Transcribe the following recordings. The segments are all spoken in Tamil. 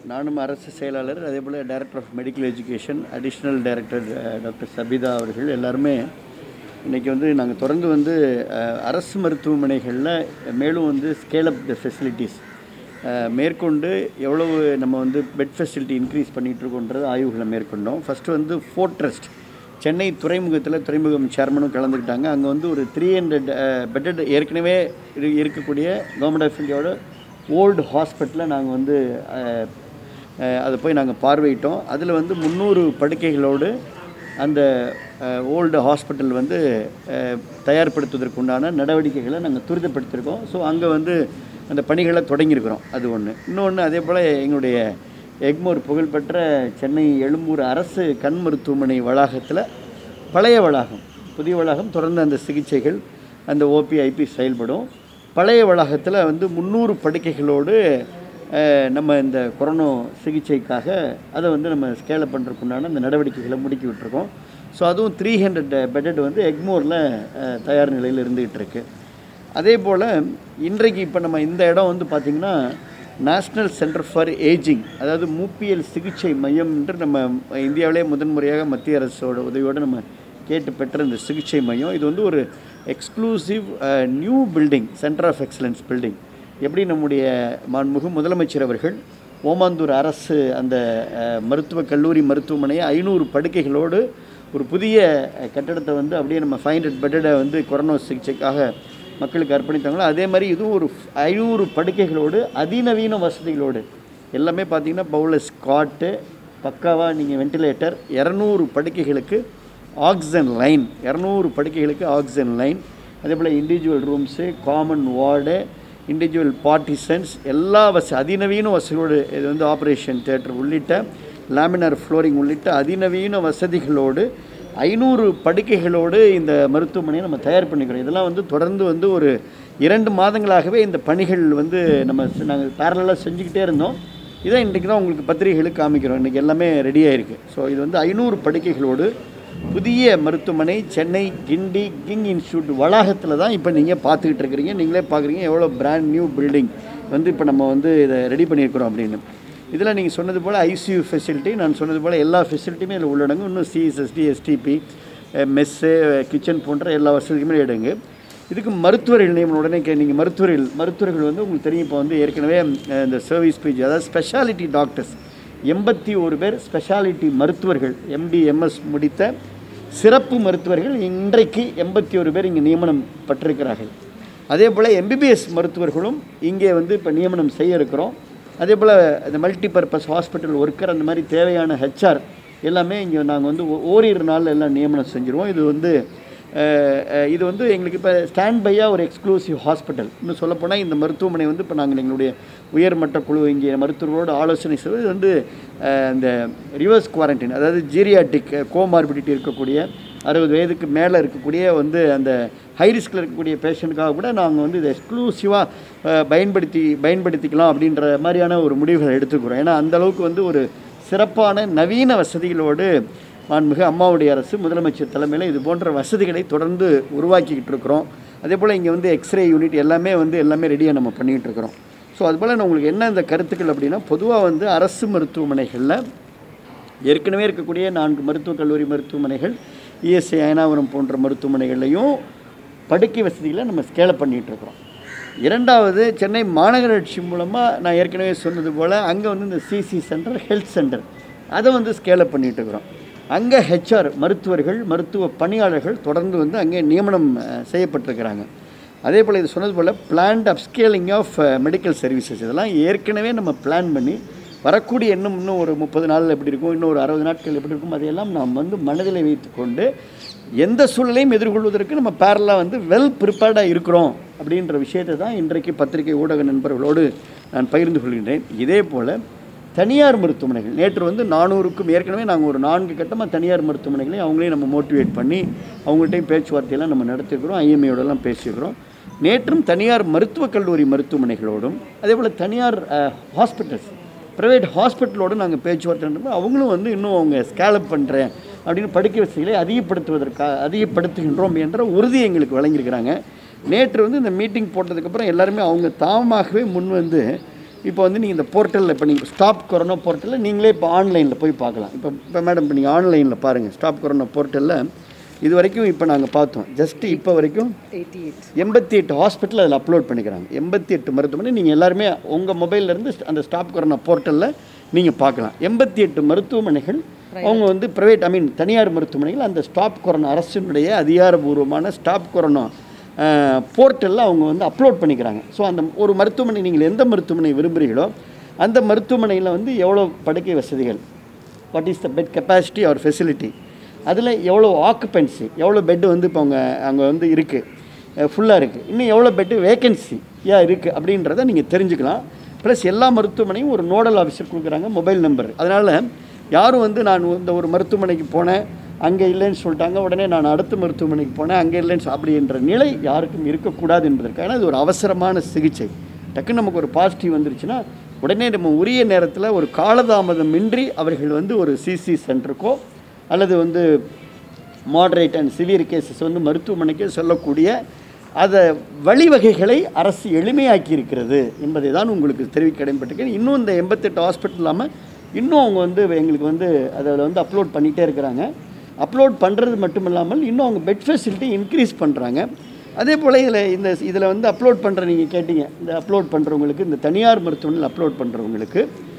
நானும் அரசு செயலாளர் அதே போல் director of medical education additional director doctor Sabitha அவர்கள் எல்லாருமே இன்றைக்கி வந்து நாங்கள் தொடர்ந்து வந்து அஹ், அரசு மருத்துவமனைகளில் மேலும் வந்து ஸ்கேல் அப் த ஃபெசிலிட்டிஸ் மேற்கொண்டு எவ்வளவு நம்ம வந்து பெட் ஃபெசிலிட்டி இன்க்ரீஸ் பண்ணிகிட்ருக்கோன்றது ஆய்வுகளை மேற்கொண்டோம் ஃபஸ்ட்டு வந்து ஃபோர்ட்ரஸ்ட் சென்னை துறைமுகத்தில் துறைமுகம் சேர்மனும் கலந்துக்கிட்டாங்க அங்கே வந்து ஒரு த்ரீ ஹண்ட்ரட் பெட்டட் ஏற்கனவே இரு- இருக்கக்கூடிய கவர்மெண்ட் ஆஃப் இந்தியாவோட ஓல்டு ஹாஸ்பிட்டலில் நாங்கள் வந்து அஹ், அஹ், அதை போய் நாங்கள் பார்வையிட்டோம் அதில் வந்து முந்நூறு படுக்கைகளோடு அந்த ஓல்டு ஹாஸ்பிட்டல் வந்து அஹ், தயார்படுத்துவதற்குண்டான நடவடிக்கைகளை நாங்கள் துரிதப்படுத்தியிருக்கோம் ஸோ அங்கே வந்து அந்த பணிகளை தொடங்கியிருக்கிறோம் அது ஒன்று இன்னொன்று அதே போல் எங்களுடைய எக்மோர் புகழ்பெற்ற சென்னை எழும்பூர் அரசு கண் மருத்துவமனை வளாகத்தில் பழைய வளாகம் புதிய வளாகம் தொடர்ந்து அந்த சிகிச்சைகள் அந்த ஓபி ஐபி செயல்படும் பழைய வளாகத்தில் வந்து முந்நூறு படுக்கைகளோடு அஹ், நம்ம இந்த கொரோனா சிகிச்சைக்காக அதை வந்து நம்ம ஸ்கேலப் பண்ணுறதுக்குண்டான அந்த நடவடிக்கைகளை முடுக்கி விட்டுருக்கோம் ஸோ அதுவும் த்ரீ ஹண்ட்ரட் பெட்டட் வந்து எக்மோரில் அஹ், தயார் நிலையில் இருந்துகிட்டு இருக்கு அதே போல் இன்றைக்கு இப்போ நம்ம இந்த இடம் வந்து பார்த்திங்கன்னா நேஷ்னல் சென்டர் ஃபார் ஏஜிங் அதாவது மூப்பியல் சிகிச்சை மையம் என்று நம்ம இந்தியாவிலே முதன்முறையாக மத்திய அரசோட உதவியோடு நம்ம கேட்டு பெற்ற இந்த சிகிச்சை மையம் இது வந்து ஒரு exclusive new building center of excellence building எப்படி நம்முடைய மாண்புமிகு முதலமைச்சர் அவர்கள் ஓமாந்தூர் அரசு அந்த அஹ், மருத்துவக் கல்லூரி மருத்துவமனையை ஐநூறு படுக்கைகளோடு ஒரு புதிய அஹ், கட்டடத்தை வந்து அப்படியே நம்ம ஃபைவ் ஹண்ட்ரட் பெட்டடை வந்து கொரோனா சிகிச்சைக்காக மக்களுக்கு அர்ப்பணித்தாங்களோ அதே மாதிரி இதுவும் ஒரு ஐநூறு படுக்கைகளோடு அதிநவீன வசதிகளோடு எல்லாமே பார்த்தீங்கன்னா பவுலர் ஸ்காட்டு பக்காவாக நீங்கள் வென்டிலேட்டர் இரநூறு படுக்கைகளுக்கு ஆக்சிஜன் லைன் இரநூறு படுக்கைகளுக்கு ஆக்சிஜன் லைன் அதே போல் individual rooms common ward individual partitions எல்லா வச அதிநவீன வசதிகளோடு இது வந்து ஆப்ரேஷன் தியேட்டர் உள்ளிட்ட லேமினார் ஃப்ளோரிங் உள்ளிட்ட அதிநவீன வசதிகளோடு ஐநூறு படுக்கைகளோடு இந்த மருத்துவமனையை நம்ம தயார் பண்ணிக்கிறோம் இதெல்லாம் வந்து தொடர்ந்து வந்து ஒரு இரண்டு மாதங்களாகவே இந்த பணிகள் வந்து நம்ம நாங்கள் பேரலாக செஞ்சுக்கிட்டே இருந்தோம் இதை இன்றைக்கி தான் உங்களுக்கு பத்திரிகைகளுக்கு காமிக்கிறோம் இன்றைக்கி எல்லாமே ரெடியாக இருக்குது ஸோ இது வந்து ஐநூறு படுக்கைகளோடு புதிய மருத்துவமனை சென்னை கிண்டி கிங் இன்ஸ்டியூட் வளாகத்தில் தான் இப்போ நீங்கள் பார்த்துக்கிட்டு இருக்கிறீங்க நீங்களே பார்க்குறீங்க எவ்வளோ பிராண்ட் நியூ பில்டிங் வந்து இப்போ நம்ம வந்து இதை ரெடி பண்ணியிருக்கிறோம் அப்படின்னு இதில் நீங்கள் சொன்னது போல் ஐசியூ ஃபெசிலிட்டி நான் சொன்னது போல் எல்லா ஃபெசிலிட்டியுமே இதில் உள்ளடங்கும் இன்னும் சிஎஸ்எஸ்டி எஸ்டிபி மெஸ்ஸு கிச்சன் போன்ற எல்லா வசதியுமே இடங்கு இதுக்கு மருத்துவர்கள் நியமனம் உடனே கே நீங்கள் மருத்துவர்கள் மருத்துவர்கள் வந்து உங்களுக்கு தெரியும் இப்போ வந்து ஏற்கனவே அஹ், இந்த சர்வீஸ் பேஜ் அதாவது ஸ்பெஷாலிட்டி டாக்டர்ஸ் எண்பத்தி ஒரு பேர் ஸ்பெஷாலிட்டி மருத்துவர்கள் எம்டி எம்எஸ் முடித்த சிறப்பு மருத்துவர்கள் இன்றைக்கு எண்பத்தி ஒரு பேர் இங்கே நியமனம் பட்டிருக்கிறார்கள் அதே போல் எம்பிபிஎஸ் மருத்துவர்களும் இங்கே வந்து இப்போ நியமனம் செய்ய இருக்கிறோம் அதே போல் இந்த மல்டிபர்பஸ் ஹாஸ்பிட்டல் ஒர்க்கர் அந்த மாதிரி தேவையான ஹெச்ஆர் எல்லாமே இங்கே நாங்கள் வந்து ஓ- ஓரிரு நாளில் எல்லாம் நியமனம் செஞ்சுருவோம் இது வந்து அஹ், அஹ், இது வந்து எங்களுக்கு இப்போ ஸ்டாண்ட் பையாக ஒரு எக்ஸ்க்ளூசிவ் ஹாஸ்பிட்டல் இன்னும் சொல்லப்போனால் இந்த மருத்துவமனை வந்து இப்போ நாங்கள் எங்களுடைய உயர்மட்ட குழு இங்கே மருத்துவர்களோடு ஆலோசனை செய்வது இது வந்து அஹ், இந்த ரிவர்ஸ் குவாரண்டைன் அதாவது ஜீரியாட்டிக் கோமார்பிடிட்டி இருக்கக்கூடிய அறுபது வயதுக்கு மேலே இருக்கக்கூடிய வந்து அந்த ஹை ரிஸ்கில் இருக்கக்கூடிய பேஷண்ட்டுக்காக கூட நாங்கள் வந்து இதை எக்ஸ்க்ளூசிவாக பயன்படுத்தி பயன்படுத்திக்கலாம் அப்படின்ற மாதிரியான ஒரு முடிவுகளை எடுத்துக்கிறோம் ஏன்னா அந்த அளவுக்கு வந்து ஒரு சிறப்பான நவீன வசதிகளோடு மாண்புமிகு அம்மாவுடைய அரசு முதலமைச்சர் தலைமையில் இது போன்ற வசதிகளை தொடர்ந்து உருவாக்கிக்கிட்டு இருக்கிறோம் அதே போல் இங்கே வந்து எக்ஸ்ரே யூனிட் எல்லாமே வந்து எல்லாமே ரெடியாக நம்ம பண்ணிகிட்டு இருக்கிறோம் ஸோ அதுபோல் நான் உங்களுக்கு என்ன இந்த கருத்துக்கள் அப்படின்னா பொதுவாக வந்து அரசு மருத்துவமனைகளில் ஏற்கனவே இருக்கக்கூடிய நான்கு மருத்துவக் கல்லூரி மருத்துவமனைகள் இஎஸ்ஐ அயனாவரம் போன்ற மருத்துவமனைகள்லையும் படுக்கை வசதிகளை நம்ம ஸ்கேலப் பண்ணிகிட்டு இருக்கிறோம் இரண்டாவது சென்னை மாநகராட்சி மூலமாக நான் ஏற்கனவே சொன்னது போல் அங்கே வந்து இந்த சிசி சென்டர் ஹெல்த் சென்டர் அதை வந்து ஸ்கேலப் பண்ணிகிட்டு இருக்கிறோம் அங்கே ஹெச்ஆர் மருத்துவர்கள் மருத்துவ பணியாளர்கள் தொடர்ந்து வந்து அங்கே நியமனம் அஹ், செய்யப்பட்டிருக்கிறாங்க அதே போல் இது சொன்னது போல் plant upscaling of medical services இதெல்லாம் ஏற்கனவே நம்ம பிளான் பண்ணி வரக்கூடிய இன்னும் இன்னும் ஒரு முப்பது நாள் எப்படி இருக்கும் இன்னும் ஒரு அறுபது நாட்கள் எப்படி இருக்கும் அதையெல்லாம் நாம் வந்து மனதில் வைத்துக்கொண்டு எந்த சூழலையும் எதிர்கொள்வதற்கு நம்ம பேரலாக வந்து வெல் ப்ரிப்பேர்டாக இருக்கிறோம் அப்படின்ற விஷயத்தை தான் இன்றைக்கு பத்திரிகை ஊடக நண்பர்களோடு நான் பகிர்ந்து கொள்கின்றேன் இதே போல் தனியார் மருத்துவமனைகள் நேற்று வந்து நானூறுக்கும் ஏற்கனவே நாங்கள் ஒரு நான்கு கட்டமாக தனியார் மருத்துவமனைகளையும் அவங்களையும் நம்ம மோட்டிவேட் பண்ணி அவங்கள்ட்டையும் பேச்சுவார்த்தையெல்லாம் நம்ம நடத்திருக்கிறோம் ஐஎம்ஐயோடலாம் பேசியிருக்கிறோம் நேற்றும் தனியார் மருத்துவக் கல்லூரி மருத்துவமனைகளோடும் அதே போல் தனியார் ஹாஸ்பிட்டல்ஸ் ப்ரைவேட் ஹாஸ்பிட்டலோடு நாங்கள் பேச்சுவார்த்தை நடத்தும் அவங்களும் வந்து இன்னும் அவங்க ஸ்கேலப் பண்ணுறேன் அப்படின்னு படுக்கை வசதிகளை அதிகப்படுத்துவதற்காக அதிகப்படுத்துகின்றோம் என்ற உறுதி எங்களுக்கு வழங்கியிருக்கிறாங்க நேற்று வந்து இந்த மீட்டிங் போட்டதுக்கப்புறம் எல்லாருமே அவங்க தாமாகவே முன் வந்து இப்போ வந்து நீங்கள் இந்த போர்ட்டலில் இப்போ நீங்கள் ஸ்டாப் கொரோனா போர்ட்டலில் நீங்களே இப்போ ஆன்லைனில் போய் பார்க்கலாம் இப்போ இப்போ மேடம் இப்போ நீங்கள் ஆன்லைனில் பாருங்கள் ஸ்டாப் கொரோனா போர்ட்டலில் இது வரைக்கும் இப்போ நாங்கள் பார்த்தோம் ஜஸ்ட்டு இப்போ வரைக்கும் எயிட்டி எயிட் எண்பத்தி எட்டு ஹாஸ்பிட்டல் அதில் அப்லோட் பண்ணிக்கிறாங்க எண்பத்தி எட்டு மருத்துவமனை நீங்கள் எல்லாருமே உங்கள் மொபைல்லேருந்து அந்த ஸ்டாப் கொரோனா போர்ட்டலில் நீங்கள் பார்க்கலாம் எண்பத்தி எட்டு மருத்துவமனைகள் அவங்க வந்து ப்ரைவேட் ஐ மீன் தனியார் மருத்துவமனைகள் அந்த ஸ்டாப் கொரோனா அரசினுடைய அதிகாரபூர்வமான ஸ்டாப் கொரோனா போர்ட்டலில் அவங்க வந்து அப்லோட் பண்ணிக்கிறாங்க ஸோ அந்த ஒரு மருத்துவமனை நீங்கள் எந்த மருத்துவமனை விரும்புகிறீங்களோ அந்த மருத்துவமனையில் வந்து எவ்வளோ படுக்கை வசதிகள் what is the bed capacity or facility அதில் எவ்வளோ ஆக்குபென்சி எவ்வளோ பெட்டு வந்து இப்போ அவங்க அங்கே வந்து இருக்குது ஃபுல்லாக இருக்குது இன்னும் எவ்வளோ பெட்டு வேகன்சி ஏன் இருக்குது அப்படின்றத நீங்கள் தெரிஞ்சுக்கலாம் ப்ளஸ் எல்லா மருத்துவமனையும் ஒரு நோடல் ஆஃபீஸர் கொடுக்குறாங்க மொபைல் நம்பர் அதனால் யாரும் வந்து நான் இந்த ஒரு மருத்துவமனைக்கு போனேன் அங்கே இல்லைன்னு சொல்லிட்டாங்க உடனே நான் அடுத்த மருத்துவமனைக்கு போனேன் அங்கே இல்லைன்னு சொ- அப்படின்ற நிலை யாருக்கும் இருக்கக்கூடாது என்பதற்காக இது ஒரு அவசரமான சிகிச்சை டக்குன்னு நமக்கு ஒரு பாசிட்டிவ் வந்துருச்சுன்னா உடனே நம்ம உரிய நேரத்தில் ஒரு காலதாமதமின்றி அவர்கள் வந்து ஒரு சிசி சென்டருக்கோ அல்லது வந்து மாடரேட் அண்ட் சிவியர் கேசஸ் வந்து மருத்துவமனைக்கு சொல்லக்கூடிய அதை வழிவகைகளை அரசு எளிமையாக்கி இருக்கிறது என்பதை தான் உங்களுக்கு தெரிவிக்க கடமைப்பட்டிருக்கேன் இன்னும் இந்த எண்பத்தெட்டு ஹாஸ்பிட்டல் இல்லாமல் இன்னும் அவங்க வந்து எங்களுக்கு வந்து அதில் வந்து அப்லோட் பண்ணிகிட்டே இருக்கிறாங்க அப்லோட் பண்ணுறது மட்டும் இல்லாமல் இன்னும் அவங்க பெட் ஃபெசிலிட்டி இன்க்ரீஸ் பண்ணுறாங்க அதே போல் இதில் இந்த இதில் வந்து அப்லோட் பண்ணுற நீங்கள் கேட்டீங்க இந்த அப்லோட் பண்ணுறவங்களுக்கு இந்த தனியார் மருத்துவமனையில் அப்லோட் பண்ணுறவங்களுக்கு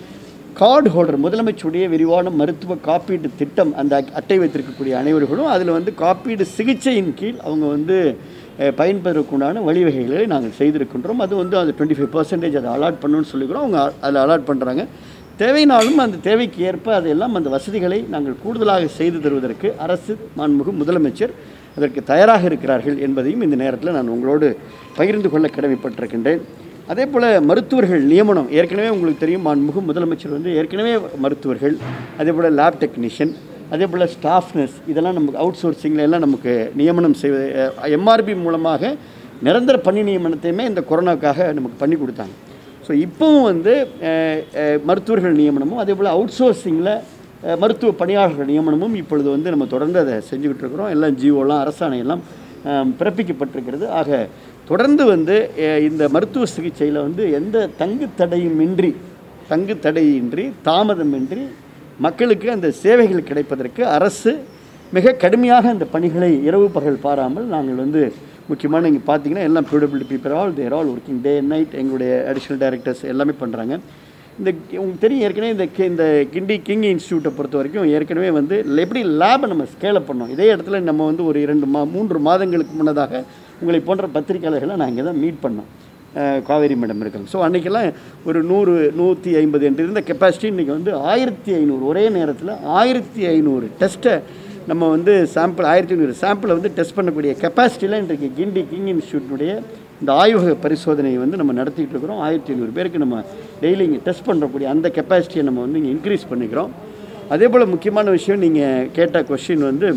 கார்டு ஹோல்டர் முதலமைச்சருடைய விரிவான மருத்துவ காப்பீட்டு திட்டம் அந்த அட்- அட்டை வைத்திருக்கக்கூடிய அனைவர்களும் அதில் வந்து காப்பீடு சிகிச்சையின் கீழ் அவங்க வந்து அஹ், பயன்பெறக்குண்டான வழிவகைகளை நாங்கள் செய்திருக்கின்றோம் அது வந்து அது டுவெண்ட்டி ஃபைவ் பர்சன்டேஜ் அதை அலாட் பண்ணணும்னு சொல்லிக்கிறோம் அவங்க அதில் அலாட் பண்ணுறாங்க தேவைனாலும் அந்த தேவைக்கு ஏற்ப அதையெல்லாம் அந்த வசதிகளை நாங்கள் கூடுதலாக செய்து தருவதற்கு அரசு மாண்புமிகு முதலமைச்சர் அதற்கு தயாராக இருக்கிறார்கள் என்பதையும் இந்த நேரத்தில் நான் உங்களோடு பகிர்ந்து கொள்ள கடமைப்பட்டிருக்கின்றேன் அதே போல் மருத்துவர்கள் நியமனம் ஏற்கனவே உங்களுக்கு தெரியும் மாண்புமிகு முதலமைச்சர் வந்து ஏற்கனவே மருத்துவர்கள் அதே போல் லேப் டெக்னீஷியன் அதே போல் ஸ்டாஃப் நர்ஸ் இதெல்லாம் நமக்கு அவுட் சோர்சிங்கில் எல்லாம் நமக்கு நியமனம் செய்வது எம்ஆர்பி மூலமாக நிரந்தர பணி நியமனத்தையுமே இந்த கொரோனாவுக்காக நமக்கு பண்ணி கொடுத்தாங்க ஸோ இப்போவும் வந்து அஹ், அஹ், மருத்துவர்கள் நியமனமும் அதே போல் அவுட் சோர்சிங்கில் மருத்துவ பணியாளர்கள் நியமனமும் இப்பொழுது வந்து நம்ம தொடர்ந்து அதை செஞ்சுக்கிட்டு இருக்கிறோம் எல்லாம் ஜிஓலாம் அரசாணை எல்லாம் அஹ், பிறப்பிக்கப்பட்டிருக்கிறது ஆக தொடர்ந்து வந்து அஹ், இந்த மருத்துவ சிகிச்சையில் வந்து எந்த தங்கு தடையுமின்றி தங்கு தடையின்றி தாமதமின்றி மக்களுக்கு அந்த சேவைகள் கிடைப்பதற்கு அரசு மிக கடுமையாக அந்த பணிகளை இரவு பகல் பாராமல் நாங்கள் வந்து முக்கியமாக நீங்கள் பார்த்தீங்கன்னா எல்லாம் பியூடபிலிட்டி people all there all working day and night எங்களுடைய அடிஷ்னல் டைரக்டர்ஸ் எல்லாமே பண்ணுறாங்க இந்த உங்களுக்கு தெரியும் ஏற்கனவே இந்த கி- இந்த கிண்டி கிங் இன்ஸ்டியூட்டை பொறுத்த வரைக்கும் ஏற்கனவே வந்து எப்படி லேபை நம்ம ஸ்கேல் அப் பண்ணோம் இதே இடத்துல நம்ம வந்து ஒரு இரண்டு மா மூன்று மாதங்களுக்கு முன்னதாக உங்களை போன்ற பத்திரிகையாளர்களை நான் இங்கே தான் மீட் பண்ணோம் அஹ், காவேரி மேடம் இருக்காங்க ஸோ அன்றைக்கெல்லாம் ஒரு நூறு நூற்றி ஐம்பது என்று இருந்த கெப்பாசிட்டி இன்றைக்கி வந்து ஆயிரத்தி ஐநூறு ஒரே நேரத்தில் ஆயிரத்தி ஐநூறு டெஸ்ட்டை நம்ம வந்து சாம்பிள் ஆயிரத்தி ஐநூறு சாம்பிளை வந்து டெஸ்ட் பண்ணக்கூடிய கெப்பாசிட்டியில் இன்றைக்கு கிண்டி கிங் இன்ஸ்டியூட்டினுடைய இந்த ஆய்வக பரிசோதனையை வந்து நம்ம நடத்திட்டு இருக்கிறோம் ஆயிரத்தி ஐநூறு பேருக்கு நம்ம டெய்லி இங்கே டெஸ்ட் பண்ணுறக்கூடிய அந்த கெப்பாசிட்டியை நம்ம வந்து இங்கே இன்க்ரீஸ் பண்ணிக்கிறோம் அதே போல் முக்கியமான விஷயம் நீங்கள் கேட்ட கொஷின் வந்து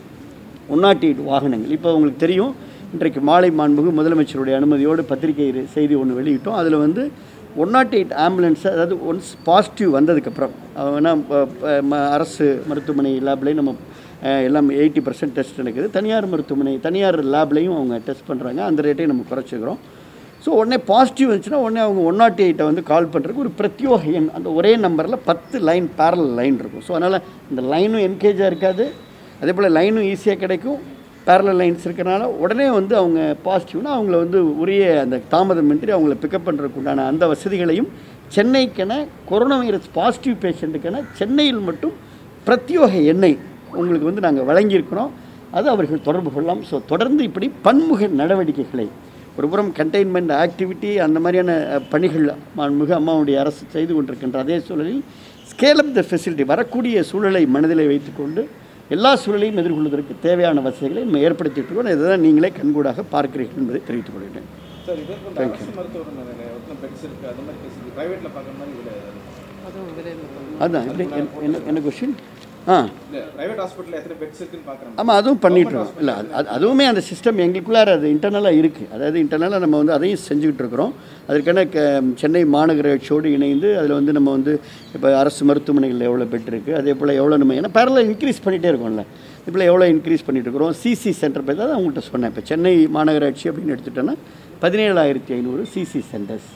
ஒன் நாட் எயிட் வாகனங்கள் இப்போ உங்களுக்கு தெரியும் இன்றைக்கு மாலை மாண்புகு முதலமைச்சருடைய அனுமதியோடு பத்திரிகை ரி- செய்தி ஒன்று வெளியிட்டோம் அதில் வந்து ஒன் நாட் எயிட் ஆம்புலன்ஸ் அதாவது ஒன்ஸ் பாசிட்டிவ் வந்ததுக்கப்புறம் ஏன்னா ப- ப- ம- அரசு மருத்துவமனை லேப்லேயும் நம்ம அஹ், எல்லாம் எயிட்டி பர்சன்ட் டெஸ்ட் நடக்குது தனியார் மருத்துவமனை தனியார் லேப்லேயும் அவங்க டெஸ்ட் பண்ணுறாங்க அந்த ரேட்டையும் நம்ம குறைச்சிக்கிறோம் ஸோ உடனே பாசிட்டிவ் வந்துச்சுன்னா உடனே அவங்க ஒன் நாட் எயிட்டை வந்து கால் பண்ணுறதுக்கு ஒரு பிரத்யோக எண் அந்த ஒரே நம்பரில் பத்து லைன் பேரல் லைன் இருக்கும் ஸோ அதனால் இந்த லைனும் என்கேஜாக இருக்காது அதே போல் லைனும் ஈஸியாக கிடைக்கும் பேரலல் லைன்ஸ் இருக்கிறனால உடனே வந்து அவங்க பாசிட்டிவ்னா அவங்கள வந்து உரிய அந்த தாமதமின்றி அவங்கள பிக்கப் பண்ணுறதுக்கு உண்டான அந்த வசதிகளையும் சென்னைக்கென கொரோனா வைரஸ் பாசிட்டிவ் பேஷண்ட்டுக்கென சென்னையில் மட்டும் பிரத்யோக எண்ணெய் உங்களுக்கு வந்து நாங்கள் வழங்கியிருக்கிறோம் அது அவர்கள் தொடர்பு கொள்ளலாம் ஸோ தொடர்ந்து இப்படி பன்முக நடவடிக்கைகளை ஒருபுறம் கண்டெய்ன்மெண்ட் ஆக்டிவிட்டி அந்த மாதிரியான அஹ், பணிகள் மிக அம்மாவுடைய அரசு செய்து கொண்டிருக்கின்ற அதே சூழலில் ஸ்கேல் அப் த ஃபெசிலிட்டி வரக்கூடிய சூழலை மனதிலே வைத்துக்கொண்டு எல்லா சூழலையும் எதிர்கொள்வதற்கு தேவையான வசதிகளை நம்ம ஏற்படுத்திட்டு இருக்கோம் இதுதான் நீங்களே கண்கூடாக பார்க்கிறீர்கள் என்பதை தெரிவித்துக் கொள்கிறேன் சார் இதே போல அரசு மருத்துவமனையில் எத்தனை பெட்ஸ் இருக்குது அந்த மாதிரி ஃபெசிலிட்டி ப்ரைவேட்டில் பார்க்குற மாதிரி இதில் அதுவும் விலை அதுதான் எப்படி என்ன- என்ன என்ன கொஷின் ஆ இல்லை ப்ரைவேட் ஹாஸ்பிட்டலில் எத்தனை பெட்ஸ் இருக்குன்னு பார்க்குறேன் ஆமாம் அதுவும் பண்ணிட்டுருக்கோம் இல்லை அது அது- அதுவுமே அந்த சிஸ்டம் எங்களுக்குள்ளார அது இன்டர்னலாக இருக்குது அதாவது இன்டர்னலாக நம்ம வந்து அதையும் செஞ்சுக்கிட்டு இருக்கிறோம் அதற்கான க சென்னை மாநகராட்சியோடு இணைந்து அதில் வந்து நம்ம வந்து இப்போ அரசு மருத்துவமனைகளில் எவ்வளோ பெட் இருக்குது அதே போல் எவ்வளோ நம்ம ஏன்னா பேரலாக இன்க்ரீஸ் பண்ணிகிட்டே இருக்கோம்ல இப்போ எவ்வளோ இன்க்ரீஸ் பண்ணிட்டு இருக்கிறோம் சிசி சென்டர் பற்றி தான் அவங்கள்ட்ட சொன்னேன் இப்போ சென்னை மாநகராட்சி அப்படின்னு எடுத்துட்டோன்னா பதினேழாயிரத்தி ஐநூறு சிசி சென்டர்ஸ்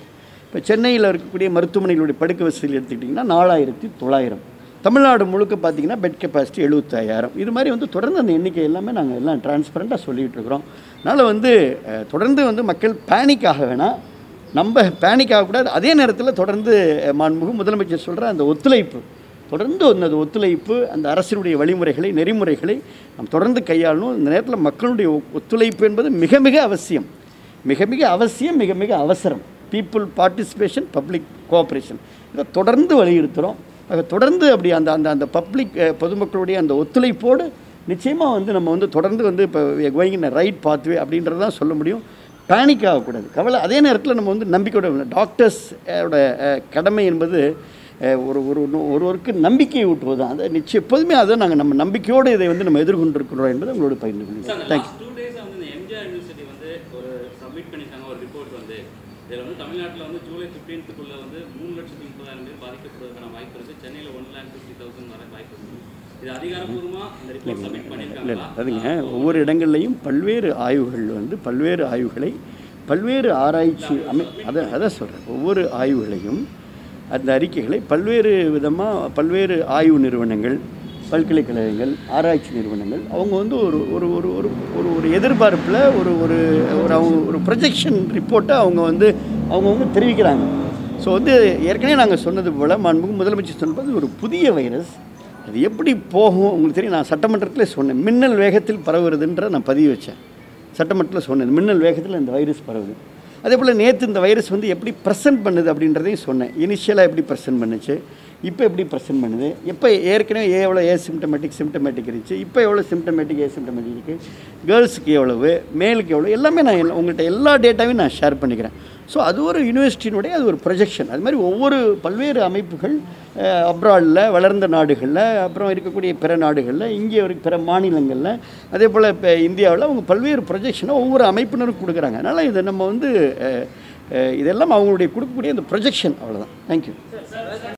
இப்போ சென்னையில் இருக்கக்கூடிய மருத்துவமனைகளுடைய படுக்கை வசதிகள் எடுத்துக்கிட்டிங்கன்னா நாலாயிரத்தி தொள்ளாயிரம் தமிழ்நாடு முழுக்க பார்த்தீங்கன்னா பெட் கெப்பாசிட்டி எழுபத்தாயிரம் இது மாதிரி வந்து தொடர்ந்து அந்த எண்ணிக்கை எல்லாமே நாங்கள் எல்லாம் டிரான்ஸ்பரண்ட்டாக சொல்லிகிட்டு இருக்கிறோம் அதனால் வந்து அஹ், தொடர்ந்து வந்து மக்கள் பேனிக் ஆக வேணாம் நம்ம பேனிக் ஆகக்கூடாது அதே நேரத்தில் தொடர்ந்து அஹ், மாண்புமிகு முதலமைச்சர் சொல்கிற அந்த ஒத்துழைப்பு தொடர்ந்து அந்த ஒத்துழைப்பு அந்த அரசினுடைய வழிமுறைகளை நெறிமுறைகளை நாம் தொடர்ந்து கையாளணும் இந்த நேரத்தில் மக்களுடைய ஒ- ஒத்துழைப்பு என்பது மிக மிக அவசியம் மிக மிக அவசியம் மிக மிக அவசரம் பீப்புள் பார்ட்டிசிபேஷன் பப்ளிக் கோஆப்ரேஷன் இதை தொடர்ந்து வலியுறுத்துகிறோம் ஆக தொடர்ந்து அப்படி அந்த அந்த அந்த பப்ளிக் பொதுமக்களுடைய அந்த ஒத்துழைப்போடு நிச்சயமாக வந்து நம்ம வந்து தொடர்ந்து வந்து இப்போ கோயிங் இன் ரைட் பாத்வே அப்படின்றது தான் சொல்ல முடியும் பேனிக் ஆகக்கூடாது கவலை அதே நேரத்தில் நம்ம வந்து நம்பிக்கையோட டாக்டர்ஸ் கடமை என்பது அஹ், ஒரு ஒரு ஒருவருக்கு நம்பிக்கை ஊட்டுவது தான் அது நிச்சயம் எப்போதுமே அதை நாங்கள் நம்ம நம்பிக்கையோடு இதை வந்து நம்ம எதிர்கொண்டிருக்கிறோம் என்பதை உங்களோட பகிர்ந்து கொள்கிறேன் தேங்க்யூ டூ டேஸாக வந்து இந்த எம்ஜிஆர் யூனிவர்சிட்டி வந்து ஒரு சப்மிட் பண்ணியிருக்காங்க ஒரு ரிப்போர்ட் வந்து இதில் வந்து தமிழ்நாட்டில் வந்து ஜூலை ஃபிஃப்டீன்த்துக்குள்ளே வந்து மூணு லட்சத்தி முப்பதாயிரம் பேர் பாதிக்கப்படுவதற்கான வாய்ப்பு இருக்குது சென்னையில் ஒன் லேக் ஃபிஃப்டி தௌசண்ட் வர வாய்ப்பு இருக்குது இது அதிகாரப்பூர்வமாக இந்த ரிப்போர்ட் சப்மிட் இல்லை பண்ணியிருக்காங்களா அதுங்க ஒவ்வொரு இடங்கள்லையும் பல்வேறு ஆய்வுகள் வந்து பல்வேறு ஆய்வுகளை பல்வேறு ஆராய்ச்சி அமை அதை அதை சொல்கிறேன் ஒவ்வொரு ஆய்வுகளையும் அந்த அறிக்கைகளை பல்வேறு விதமாக பல்வேறு ஆய்வு நிறுவனங்கள் பல்கலைக்கழகங்கள் ஆராய்ச்சி நிறுவனங்கள் அவங்க வந்து ஒரு ஒரு ஒரு ஒரு ஒரு ஒரு எதிர்பார்ப்பில் ஒரு ஒரு ஒரு அவங்க ஒரு ப்ரொஜெக்ஷன் ரிப்போர்ட்டை அவங்க வந்து அவங்கவுங்க தெரிவிக்கிறாங்க ஸோ வந்து ஏற்கனவே நாங்கள் சொன்னது போல் மாண்புமிகு முதலமைச்சர் சொன்னது ஒரு புதிய வைரஸ் அது எப்படி போகும் உங்களுக்கு தெரியும் நான் சட்டமன்றத்தில் சொன்னேன் மின்னல் வேகத்தில் பரவுறதுன்ற நான் பதிவு வச்சேன் சட்டமன்றத்தில் சொன்னேன் மின்னல் வேகத்தில் இந்த வைரஸ் பரவுது அதே போல் நேற்று இந்த வைரஸ் வந்து எப்படி ப்ரெசென்ட் பண்ணுது அப்படின்றதையும் சொன்னேன் இனிஷியலாக எப்படி ப்ரெசென்ட் பண்ணுச்சு இப்போ எப்படி ப்ரெசென்ட் பண்ணுது இப்போ ஏற்கனவே எவ்வளோ ஏ சிம்டமேட்டிக் சிம்டமேட்டிக் இருந்துச்சு இப்போ எவ்வளோ சிம்டமேட்டிக் ஏ சிம்டமேட்டிக் இருக்குது கேர்ள்ஸுக்கு எவ்வளவு மேலுக்கு எவ்வளோ எல்லாமே நான் எல்லா- உங்கள்கிட்ட எல்லா டேட்டாவையும் நான் ஷேர் பண்ணிக்கிறேன் ஸோ அது ஒரு யூனிவர்சிட்டியினுடைய அது ஒரு ப்ரொஜெக்ஷன் அது மாதிரி ஒவ்வொரு பல்வேறு அமைப்புகள் அப்ராடில் வளர்ந்த நாடுகளில் அப்புறம் இருக்கக்கூடிய பிற நாடுகளில் இங்கே ஒரு பிற மாநிலங்களில் அதே போல் இப்போ இந்தியாவில் அவங்க பல்வேறு ப்ரொஜெக்ஷனை ஒவ்வொரு அமைப்பினரும் கொடுக்குறாங்க அதனால் இதை நம்ம வந்து அஹ், அஹ், இதெல்லாம் அவங்களுடைய கொடுக்கக்கூடிய அந்த ப்ரொஜெக்ஷன் அவ்வளோதான் தேங்க்யூ